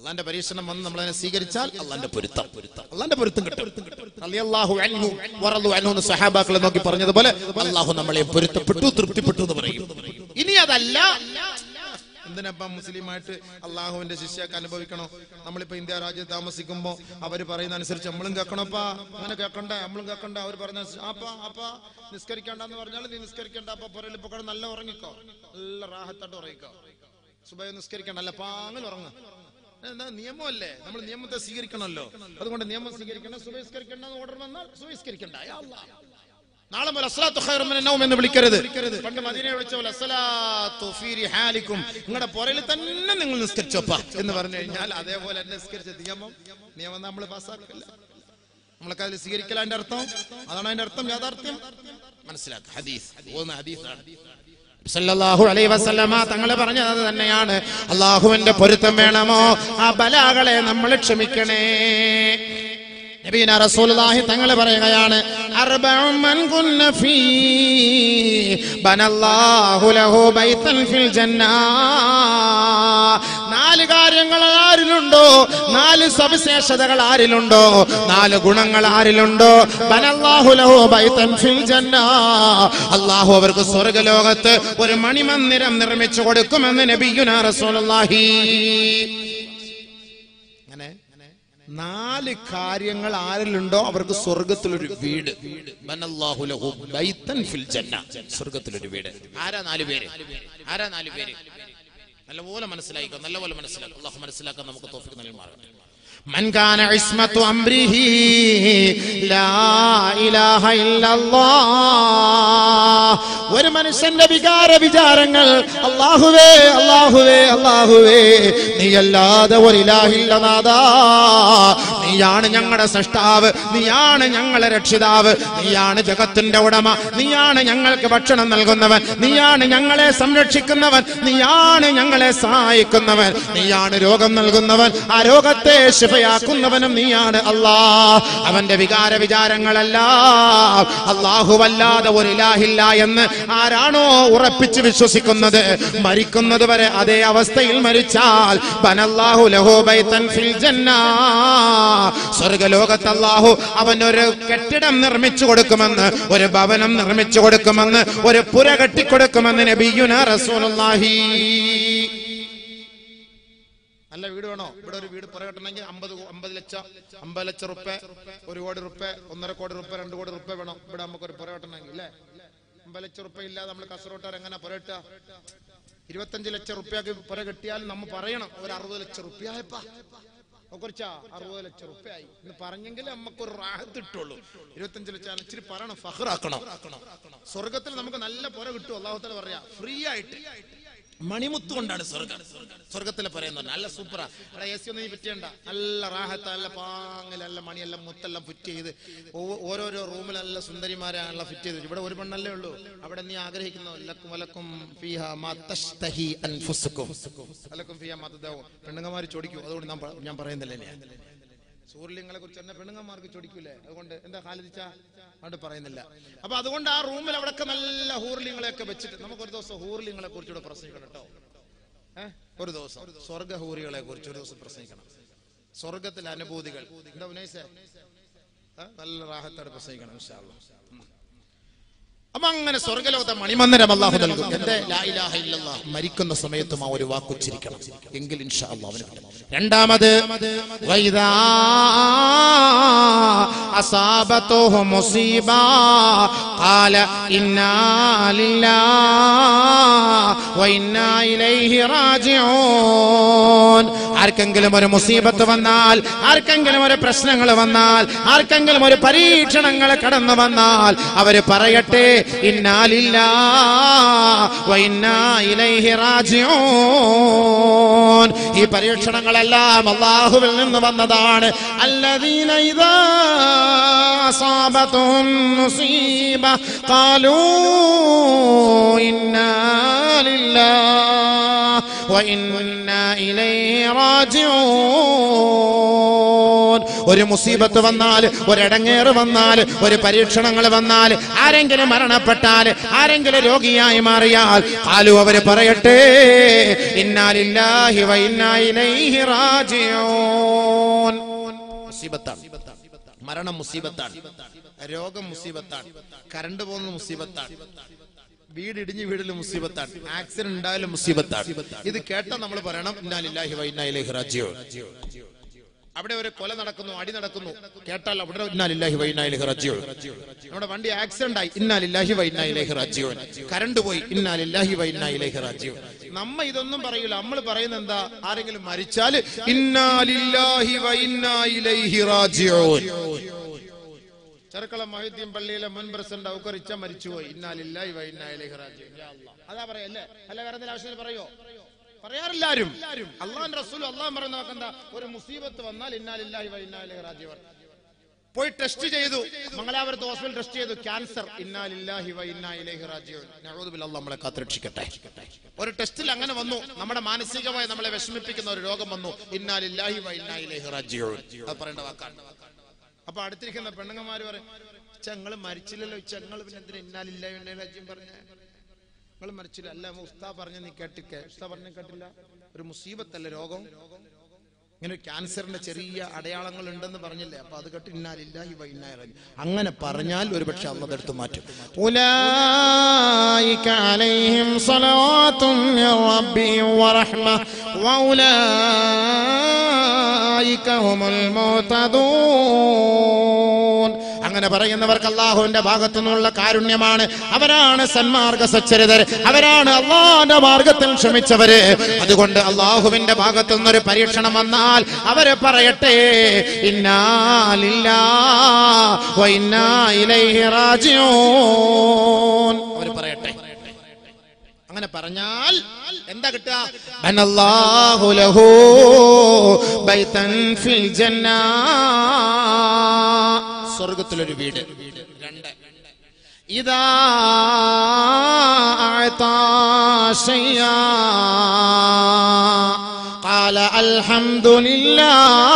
അള്ളാന്റെ പരീക്ഷണം വന്ന് നമ്മൾ അതിനെ സ്വീകരിച്ചാൽ അള്ളാന്റെ പൊരുത്തം അള്ളാന്റെ പൊരുത്തം കിട്ടും റളിയല്ലാഹു അൻഹു വറളു അൻഹു എന്ന് സഹാബാക്കളെ നോക്കി പറഞ്ഞതുപോലെ അള്ളാഹു നമ്മളെ പൊരുത്തപ്പെട്ടു തൃപ്തിപ്പെട്ടു എന്ന് പറയും ഇനി അതല്ല എന്തിനപ്പം മുസ്ലിമായിട്ട് അള്ളാഹുവിന്റെ ശിക്ഷയൊക്കെ അനുഭവിക്കണോ നമ്മളിപ്പോ ഇന്ത്യ രാജ്യത്ത് താമസിക്കുമ്പോ അവര് പറയുന്ന അനുസരിച്ച് നമ്മളും കേൾക്കണപ്പാ അങ്ങനെ കേൾക്കണ്ട നമ്മളും കേൾക്കണ്ട അവർ പറഞ്ഞ ആപ്പാ ആപ്പാ നിസ്കരിക്കണ്ടെന്ന് പറഞ്ഞാൽ നീ നിസ്കരിക്കണ്ട അപ്പൊ പുറയിൽ ഇപ്പൊ കിടന്ന് നല്ല ഉറങ്ങിക്കോ നല്ല റാഹത്തായിട്ട് ഉറങ്ങിക്കോ സുബൈ നിസ്കരിക്കണ്ട അല്ല പാങ്ങൽ ഉറങ്ങ എന്താ നിയമമല്ലേ നമ്മൾ നിയമത്തെ സ്വീകരിക്കണമല്ലോ അതുകൊണ്ട് നിയമം സ്വീകരിക്കണം സുബഹിസ്കരിക്കണ്ട ഓർഡർ വന്നാൽ സുബഹിസ്കരിക്കണ്ട യാ അല്ലാ. നാളെ മുതൽ അസ്സലാത്തു ഖൈറും മിനൻ നൗം എന്ന് വിളിക്കരുത് പണ്ട് മദീനയെ വിളിച്ച പോലെ അസ്സലാത്തു ഫീ റിഹാലിക്കും നിങ്ങളുടെ പുറയിൽ തന്നെ നിങ്ങൾ നിസ്കരിച്ചോപ്പ എന്ന് പറഞ്ഞു കഴിഞ്ഞാൽ അതേപോലെ തന്നെ നിസ്കരിച്ച നിയമം നിയമം നമ്മൾ പാസ്സാക്കില്ല നമ്മളൊക്കെ അതിൽ സ്വീകരിക്കല അതിന്റെ അർത്ഥം അതാണ് അതിന്റെ അർത്ഥം യാഥാർത്ഥ്യം മനസ്സിലാക്കുക ഹദീസ് പോകുന്ന ഹദീസാണ് സല്ലല്ലാഹു അലൈഹി വസല്ലമ തങ്ങൾ പറഞ്ഞത് അത് തന്നെയാണ് അള്ളാഹുവിന്റെ പൊരുത്തം വേണമോ ആ ബലാകളെ നമ്മൾ ക്ഷമിക്കണേ നബീന റസൂലുള്ളാഹി തങ്ങൾ പറയുകയാണ് അർബഉ മൻ കുന്ന ഫീ ബനല്ലാഹു ലഹു ബൈതൻ ഫിൽ ജന്ന നാല് കാര്യങ്ങൾ ആരിലുണ്ടോ നാല് സവിശേഷതകൾ ആരിലുണ്ടോ നാല് ഗുണങ്ങൾ ആരിലുണ്ടോ ബനല്ലാഹു ലഹു ബൈതൻ ഫിൽ ജന്ന അല്ലാഹു അവർക്ക് സ്വർഗ്ഗലോകത്ത് ഒരു മണിമന്ദിരം നിർമ്മിച്ചു കൊടുക്കുമെന്ന് നബിയുന റസൂലുള്ളാഹി അങ്ങനെ നാല് കാര്യങ്ങൾ ആരിലുണ്ടോ അവർക്ക് സ്വർഗത്തിലൊരു വീട് ബനല്ലാഹു ലഹു ബൈതൻ ഫിൽ ജന്ന സ്വർഗത്തിലൊരു വീട് ആരാ നാല് പേര് ആരാ നാല് പേര് നല്ലപോലെ മനസ്സിലായിക്കോ നല്ലപോലെ മനസ്സിലാക്കും അള്ളാഹു മനസ്സിലാക്കാൻ നമുക്ക് തോഫിക്ക് നൽകുമാറാകട്ടെ من كان عصمة أمره لا إله إلا الله ഒരു മനുഷ്യന്റെ വികാര വിചാരങ്ങൾ അള്ളാഹുവേ അള്ളാഹുവേ അള്ളാഹുവേ നീയല്ലാതെ ഒരു ഇലാഹില്ല നാദാ നീയാണ് ഞങ്ങളുടെ സൃഷ്ടാവ് നീയാണ് ഞങ്ങളെ രക്ഷിതാവ് നീയാണ് ജഗത്തിന്റെ ഉടമ നീയാണ് ഞങ്ങൾക്ക് ഭക്ഷണം നൽകുന്നവൻ നീയാണ് ഞങ്ങളെ സംരക്ഷിക്കുന്നവൻ നീയാണ് ഞങ്ങളെ സഹായിക്കുന്നവൻ നീയാണ് രോഗം നൽകുന്നവൻ ആ രോഗത്തെ ശിഫയാക്കുന്നവനും നീയാണ് അല്ലാ അവന്റെ വികാര വിചാരങ്ങളെല്ലാം അല്ലാഹുവല്ലാതെ ഒരു ഇലാഹില്ല എന്ന് ആരാണോ ഉറപ്പിച്ച് വിശ്വസിക്കുന്നത് മരിക്കുന്നത് വരെ അതേ അവസ്ഥയിൽ മരിച്ചാൽ ബനല്ലാഹു ലഹു ബൈതൻ ഫിൽ ജന്ന സ്വർഗലോകത്ത് അല്ലാഹു അവനൊരു കെട്ടിടം നിർമ്മിച്ചു കൊടുക്കുമെന്ന് ഒരു ഭവനം നിർമ്മിച്ചു കൊടുക്കുമെന്ന് ഒരു പുര കെട്ടിക്കൊടുക്കുമെന്ന് നബിയുന റസൂലുള്ളാഹി നല്ല വീട് വേണോ ഇവിടെ ഒരു വീട് പുറ കെട്ടണമെങ്കിൽ അമ്പത് അമ്പത് ലക്ഷം അമ്പത് ലക്ഷം റുപ്യ ഒരു കോടി റുപ്യ ഒന്നര കോടി റുപ്യ രണ്ട് കോടി റുപ്യ വേണം ഇവിടെ നമുക്ക് ഒരു പുറ കെട്ടണമെങ്കിൽ അല്ലേ അമ്പത് ലക്ഷം റുപ്യ ഇല്ലാതെ നമ്മൾ കസറോട്ടാർ എങ്ങനെ പുര കെട്ടുക ഇരുപത്തഞ്ച് ലക്ഷം റുപ്യക്ക് പുര കെട്ടിയാൽ നമ്മൾ പറയണം ഒരു അറുപത് ലക്ഷം റുപ്യ ആയപ്പാ കുറച്ചാ അറുപത് ലക്ഷം റുപ്യ ആയി എന്ന് പറഞ്ഞെങ്കിൽ നമുക്കൊരു റാഹത്ത് കിട്ടുള്ളൂ ഇരുപത്തഞ്ച് ലക്ഷം ഇച്ചിരി പറയണം ഫഹറാക്കണം സ്വർഗത്തിൽ നമുക്ക് നല്ല പുര കിട്ടും അള്ളാഹുത്തല പറയാ ഫ്രീ ആയിട്ട് മണിമുത്ത് കൊണ്ടാണ് സ്വർഗം സ്വർഗത്തിലെ പറയുന്നത് നല്ല സൂപ്പറാ അവിടെ എ സി ഒന്നും നീ പറ്റിയണ്ട നല്ല റാഹത്ത് നല്ല പാങ്ങൽ നല്ല മണിയെല്ലാം മുത്തെല്ലാം ഫിറ്റ് ചെയ്ത് ഓ- ഓരോരോ റൂമിൽ നല്ല സുന്ദരിമാരാണല്ലോ ഫിറ്റ് ചെയ്ത് ഇവിടെ ഒരു പെണ്ണല്ലേ ഉള്ളൂ അവിടെ നീ ആഗ്രഹിക്കുന്ന ലക്കും വലക്കും ഫീഹ മാ തഷ്തഹി അൻഫുസുക്കും വലക്കും ഫീഹ മാ തദാവൂൻ പെണ്ണുങ്ങമാർ ചോദിക്കും അതുകൊണ്ട് ഞാൻ പ- ഞാൻ പറയുന്നില്ല ഇനി. സൂര്യലിംഗങ്ങളെ കുറിച്ച് തന്നെ പെണ്ണുങ്ങന്മാർക്ക് ചോദിക്കൂലേ അതുകൊണ്ട് എന്താ ഹാലിച്ച അതുകൊണ്ട് പറയുന്നില്ല അപ്പൊ അതുകൊണ്ട് ആ റൂമിൽ അവിടെയൊക്കെ നല്ല ഹൂർലിങ്ങളെയൊക്കെ വെച്ചിട്ട് നമുക്ക് ഒരു ദിവസം ഹൂർലിങ്ങളെ കുറിച്ചുകൂടെ പ്രസംഗിക്കണം കേട്ടോ ഏഹ് ഒരു ദിവസം സ്വർഗ ഹൂറികളെ കുറിച്ച് ഒരു ദിവസം പ്രസംഗിക്കണം സ്വർഗത്തിലെ അനുഭൂതികൾ എന്താ ഉനൈസേ ഏ? നല്ല റാഹത്തോടെ പ്രസംഗിക്കണം ഇൻഷാ അല്ലാ. ഉം. അപ്പൊ അങ്ങനെ സ്വർഗലോകത്തെ മണിമന്ദിരം അള്ളാഹു നൽകും എന്റെ ലാ ഇലാഹ ഇല്ലല്ലാഹ് മരിക്കുന്ന സമയത്തും ആ ഒരു വാക്കുച്ചരിക്കണം എങ്കിൽ ഇൻഷാ അല്ലാഹ് അവന് കിട്ടും രണ്ടാമത് വൈദാ അസാബത്തുഹു മുസീബ ഖാല ഇന്നാ ലില്ലാഹി വ ഇന്നാ ഇലൈഹി റാജിഊൻ ആർക്കെങ്കിലും ഒരു മുസീബത്ത് വന്നാൽ ആർക്കെങ്കിലും ഒരു പ്രശ്നങ്ങൾ വന്നാൽ ആർക്കെങ്കിലും ഒരു പരീക്ഷണങ്ങൾ കടന്നു വന്നാൽ അവര് പറയട്ടെ ഇന്നാലില്ല ഈ പരീക്ഷണങ്ങളെല്ലാം അള്ളാഹുവിൽ നിന്ന് വന്നതാണ് അല്ലദീന ഇദാ അസാബത്തും മുസീബ ഖാലൂ ഇന്നാ ലില്ലാഹി وإنا إليه راجعون ഒരു മുസീബത്ത് വന്നാൽ ഒരിടങ്ങേറ് വന്നാൽ ഒരു പരീക്ഷണങ്ങൾ വന്നാൽ ആരെങ്കിലും മരണപ്പെട്ടാൽ ആരെങ്കിലും രോഗിയായി മാറിയാൽ ആലു അവര് പറയട്ടെ ഇന്നാലില്ലാഹി വ ഇന്നാ ഇലൈഹി റാജിഊൻ മുസീബത്താണ് മരണം മുസീബത്താണ് രോഗം മുസീബത്താണ് കറണ്ട് പോകുന്ന മുസീബത്താണ് വീട് ഇടിഞ്ഞ് വീടിൽ മുസീബത്താണ് ആക്സിഡന്റ് ഉണ്ടായാലും മുസീബത്താണ് ഇത് കേട്ടാൽ നമ്മൾ പറയണം ഇന്നാലില്ലാഹി വ ഇന്നാ ഇലൈഹി റാജിഊൻ അവിടെ ഒരു കൊല നടക്കുന്നു അടി നടക്കുന്നു കേട്ടാൽ അവിടെ ഇന്നാലില്ലാഹി വ ഇന്നാ ഇലൈഹി റാജിഊൻ നമ്മുടെ വണ്ടി ആക്സിഡന്റ് ആയി ഇന്നാലില്ലാഹി വ ഇന്നാ ഇലൈഹി റാജിഊൻ കറണ്ട് പോയി ഇന്നാലില്ലാഹി വ ഇന്നാ ഇലൈഹി റാജിഊൻ നമ്മ ഇതൊന്നും പറയൂല നമ്മൾ പറയുന്ന എന്താ ആരെങ്കിലും മരിച്ചാൽ ഇന്നാലില്ലാഹി വ ഇന്നാ ഇലൈഹി റാജിഊൻ ചെറുക്കളം മൊഹീദ്ദീൻ പള്ളിയിലെ മുൻ പ്രസിഡന്റ് ഔക്കറിച്ച മരിച്ചുപോയി ഇന്നാലില്ലാഹി വ ഇന്നാ ഇലൈഹി റാജിഊൻ യാ അല്ലാഹ്. അതാ പറയല്ലേ അല്ല വേറെ എന്തെങ്കിലും ആവശ്യത്തിന് പറയോ പറയാറില്ലാരും അള്ളാൻ റസൂൽ അള്ളാൻ പറയുന്ന നോക്കണ്ട ഒരു മുസീബത്ത് വന്നാൽ ഇന്നാലില്ലാഹി വ ഇന്നാ ഇലൈഹി റാജിഊൻ പോയി ടെസ്റ്റ് ചെയ്തു മംഗലാപുരത്ത് ഹോസ്പിറ്റൽ ടെസ്റ്റ് ചെയ്തു ക്യാൻസർ ഇന്നാലില്ലാഹി വ ഇന്നാ ഇലൈഹി റാജിഊൻ നഊദു ബില്ലാഹ് നമ്മളെ കാത്തുരക്ഷിക്കട്ടെ ഒരു ടെസ്റ്റിൽ അങ്ങനെ വന്നു നമ്മുടെ മാനസികമായി നമ്മളെ വിഷമിപ്പിക്കുന്ന ഒരു രോഗം വന്നു ഇന്നാലില്ലാഹി വ ഇന്നാ ഇലൈഹി റാജിഊൻ അത് പറയേണ്ട വാക്കാണ് അപ്പൊ അടുത്തിരിക്കുന്ന പെണ്ണുങ്ങന്മാര് പറയും ഞങ്ങൾ മരിച്ചില്ലല്ലോ ഞങ്ങൾ പിന്നെ എന്തിനാ ഇന്നാലില്ലാഹി വ ഇന്നാ ഇലൈഹി റാജിഊൻ പറഞ്ഞേ നിങ്ങൾ മരിച്ചില്ല അല്ല ഉസ്താ പറഞ്ഞ നീ കേട്ടിക്കെ ഉസ്താ പറഞ്ഞ കേട്ടില്ല ഒരു മുസീബത്തല്ലേ രോഗം ഇങ്ങനെ ഒരു ക്യാൻസറിന്റെ ചെറിയ അടയാളങ്ങൾ ഉണ്ടെന്ന് പറഞ്ഞില്ലേ അപ്പൊ അത് കേട്ട് ഇന്നാലില്ലാഹി വ ഇന്നാ ഇലൈഹി അങ്ങനെ പറഞ്ഞാൽ ഒരു പക്ഷെ അള്ളത് എടുത്തു മാറ്റും ഉലൈക അലൈഹിം സ്വലാത്തും മിർ റബ്ബിഹിം വറഹ്മ വഉലൈക ഹുമുൽ മുഹ്തദൂൻ അങ്ങനെ പറയുന്നവർക്ക് അള്ളാഹുവിന്റെ ഭാഗത്തു നിന്നുള്ള കാരുണ്യമാണ് അവരാണ് സന്മാർഗ സച്ചരിതർ അവരാണ് അള്ളാഹിന്റെ മാർഗത്തിൽ ക്ഷമിച്ചവര് അതുകൊണ്ട് അള്ളാഹുവിന്റെ ഭാഗത്തു നിന്നൊരു പരീക്ഷണം വന്നാൽ അവര് പറയട്ടെ ഇന്നാലില്ലാ വ ഇന്നാ ഇലൈഹി റാജിഊൻ അവര് പറയട്ടെ അങ്ങനെ പറഞ്ഞാൽ എന്താ കിട്ടുക ബനല്ലാഹു ലഹു ബൈതൻ ഫിൽ ജന്ന സ്വർഗത്തിലൊരു വീട് രണ്ട് ഇതാ അഅതാ ശയ്യാ قال الحمد لله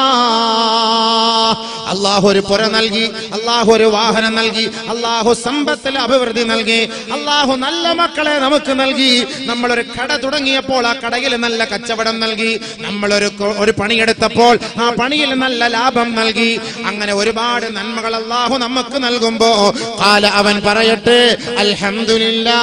അള്ളാഹു ഒരു പുര നൽകി അള്ളാഹു ഒരു വാഹനം നൽകി അള്ളാഹു സമ്പത്തിൽ അഭിവൃദ്ധി നൽകി അള്ളാഹു നല്ല മക്കളെ നമുക്ക് നൽകി നമ്മളൊരു കട തുടങ്ങിയപ്പോൾ ആ കടയിൽ നല്ല കച്ചവടം നൽകി നമ്മളൊരു കൊ- ഒരു പണിയെടുത്തപ്പോൾ ആ പണിയിൽ നല്ല ലാഭം നൽകി അങ്ങനെ ഒരുപാട് നന്മകൾ അള്ളാഹു നമുക്ക് നൽകുമ്പോ കാല അവൻ പറയട്ടെ അൽഹംദുലില്ലാ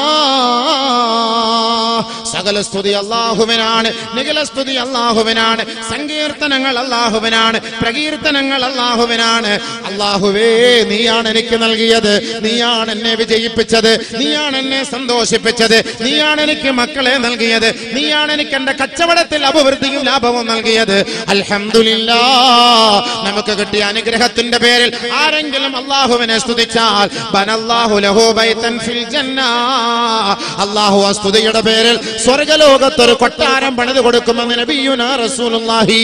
സകല സ്തുതി അള്ളാഹുവിനാണ് നികല സ്തുതി അള്ളാഹുവിനാണ് സങ്കീർത്തനങ്ങൾ അള്ളാഹുവിനാണ് പ്രകീർത്തനങ്ങൾ അള്ളാഹുവിനാണ് അള്ളാഹുവേ നീയാണ് എനിക്ക് നൽകിയത് നീയാണ് എന്നെ വിജയിപ്പിച്ചത് നീയാണ് എന്നെ സന്തോഷിപ്പിച്ചത് നീയാണ് എനിക്ക് മക്കളെ നൽകിയത് നീയാണ് എനിക്ക് എന്റെ കച്ചവടത്തിൽ അഭിവൃദ്ധിയും ലാഭവും നൽകിയത് അൽഹംദുലില്ലാ നമുക്ക് കിട്ടിയ അനുഗ്രഹത്തിന്റെ പേരിൽ ആരെങ്കിലും അള്ളാഹുവിനെ സ്തുതിച്ചാൽ ബനല്ലാഹു ലഹു ബൈതൻ ഫിൽ ജന്ന അള്ളാഹു ആ സ്തുതിയുടെ പേരിൽ സ്വർഗലോകത്ത് ഒരു കൊട്ടാരം പണിത് കൊടുക്കുമെന്ന് നബിയുനാ റസൂലുള്ളാഹി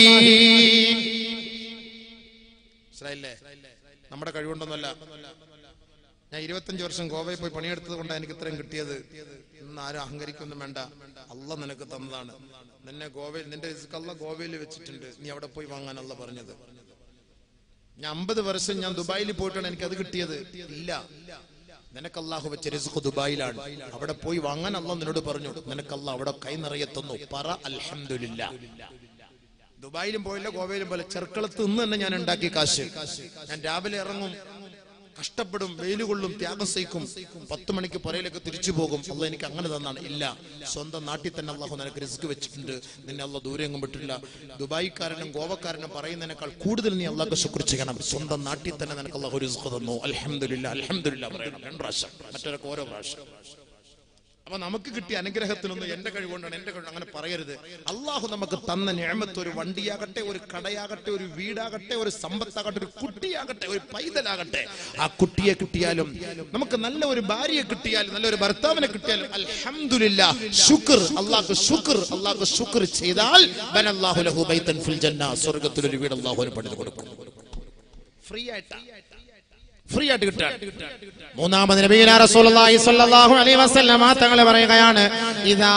മനസ്സിലായില്ലേ നമ്മുടെ കഴിവുണ്ടൊന്നുമല്ല ഞാൻ ഇരുപത്തഞ്ച് വർഷം ഗോവയിൽ പോയി പണിയെടുത്തത് കൊണ്ടാണ് എനിക്ക് ഇത്രയും കിട്ടിയത് ഇന്ന് ആരും അഹങ്കരിക്കൊന്നും വേണ്ട അല്ല നിനക്ക് തന്നതാണ് നിന്നെ ഗോവയിൽ നിന്റെ റിസ്ക് അല്ല ഗോവയിൽ വെച്ചിട്ടുണ്ട് നീ അവിടെ പോയി വാങ്ങാൻ അല്ല പറഞ്ഞത് ഞാൻ അമ്പത് വർഷം ഞാൻ ദുബായിൽ പോയിട്ടാണ് എനിക്ക് അത് കിട്ടിയത് ഇല്ല നിനക്ക് അള്ളാഹു വെച്ച റിസ്ക് ദുബായിലാണ് അവിടെ പോയി വാങ്ങാൻ അല്ല നിന്നോട് പറഞ്ഞു നിനക്ക് അല്ല അവിടെ കൈ നിറയെ തന്നു പറ അൽഹംദുലില്ല ദുബായിലും പോയില്ല ഗോവയിലും പോലെ ചെറുക്കളത്ത് നിന്ന് തന്നെ ഞാൻ ഉണ്ടാക്കി കാശ് ഞാൻ രാവിലെ ഇറങ്ങും കഷ്ടപ്പെടും വെയിലുകൊള്ളും ത്യാഗം സഹിക്കും പത്ത് മണിക്ക് പുറയിലേക്ക് തിരിച്ചു പോകും അല്ല എനിക്ക് അങ്ങനെ തന്നാണ് ഇല്ല സ്വന്തം നാട്ടിൽ തന്നെ അള്ളാഹു നിനക്ക് റിസ്ക് വെച്ചിട്ടുണ്ട് നിന്നെ അള്ള ദൂരെ എങ്ങും വിട്ടില്ല ദുബായിക്കാരനും ഗോവക്കാരനും പറയുന്നതിനേക്കാൾ കൂടുതൽ നീ അള്ളാഹ് ശുക്ർ ചെയ്യണം സ്വന്തം നാട്ടിൽ തന്നെ നിനക്ക് അള്ളാഹു റിസ്ക് തന്നു അൽഹംദുലില്ല അൽഹംദുലില്ല പറയണം രണ്ട് പ്രാവശ്യം മറ്റൊരൊക്കെ ഓരോ പ്രാവശ്യം അപ്പൊ നമുക്ക് കിട്ടിയ അനുഗ്രഹത്തിനൊന്നും എന്റെ കഴിവുകൊണ്ടാണ് എന്റെ കഴിവ് അങ്ങനെ പറയരുത് അള്ളാഹു നമുക്ക് തന്ന ഞാമത്ത് ഒരു വണ്ടിയാകട്ടെ ഒരു കടയാകട്ടെ ഒരു വീടാകട്ടെ ഒരു സമ്പത്താകട്ടെ ഒരു കുട്ടിയാകട്ടെ ഒരു പൈതലാകട്ടെ ആ കുട്ടിയെ കിട്ടിയാലും നമുക്ക് നല്ല ഒരു ഭാര്യയെ കിട്ടിയാലും നല്ല ഒരു ഭർത്താവിനെ കിട്ടിയാലും അൽഹംദുലില്ലാ ശുക്ർ അള്ളാഹ് ശുക്ർ അള്ളാഹ് ശുക്ർ ചെയ്താൽ ബനല്ലാഹു ലഹു ബൈതൻ ഫിൽ ജന്ന സ്വർഗ്ഗത്തിൽ ഒരു വീട് അള്ളാഹുവിന് പണിത് കൊടുക്കും ഫ്രീ ആയിട്ടാ ഫ്രീ ആയിട്ട് കിട്ടാൻ മൂന്നാമത് നബീന റസൂലുള്ളാഹി സ്വല്ലല്ലാഹു അലൈഹി വസല്ലമ തങ്ങൾ പറയുകയാണ് ഇദാ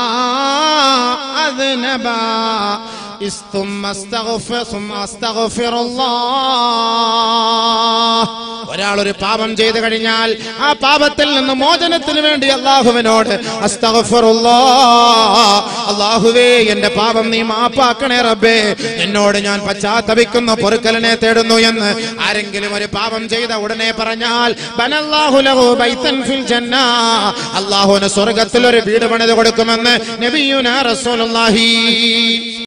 അദ്നബ ഇസ്തുമ്മ അസ്തഗ്ഫിർ സുമ്മ അസ്തഗ്ഫിറുല്ലാഹ് ഒരാൾ ഒരു പാപം ചെയ്തു കഴിഞ്ഞാൽ ആ പാപത്തിൽ നിന്ന് മോചനത്തിന് വേണ്ടി അള്ളാഹുവിനോട് അസ്തഗ്ഫിറുല്ലാഹ് അള്ളാഹുവേ എന്റെ പാപം നീ മാപ്പാക്കണേ റബ്ബേ എന്നോട് ഞാൻ പശ്ചാത്തപിക്കുന്നു പൊറുക്കലിനെ തേടുന്നു എന്ന് ആരെങ്കിലും ഒരു പാപം ചെയ്ത ഉടനെ പറഞ്ഞാൽ ബനല്ലാഹു ലഹു ബൈതൻ ഫിൽ ജന്ന അള്ളാഹുവിന് സ്വർഗത്തിൽ ഒരു വീട് പണിത് കൊടുക്കുമെന്ന് നബിയുന റസൂലുള്ളാഹി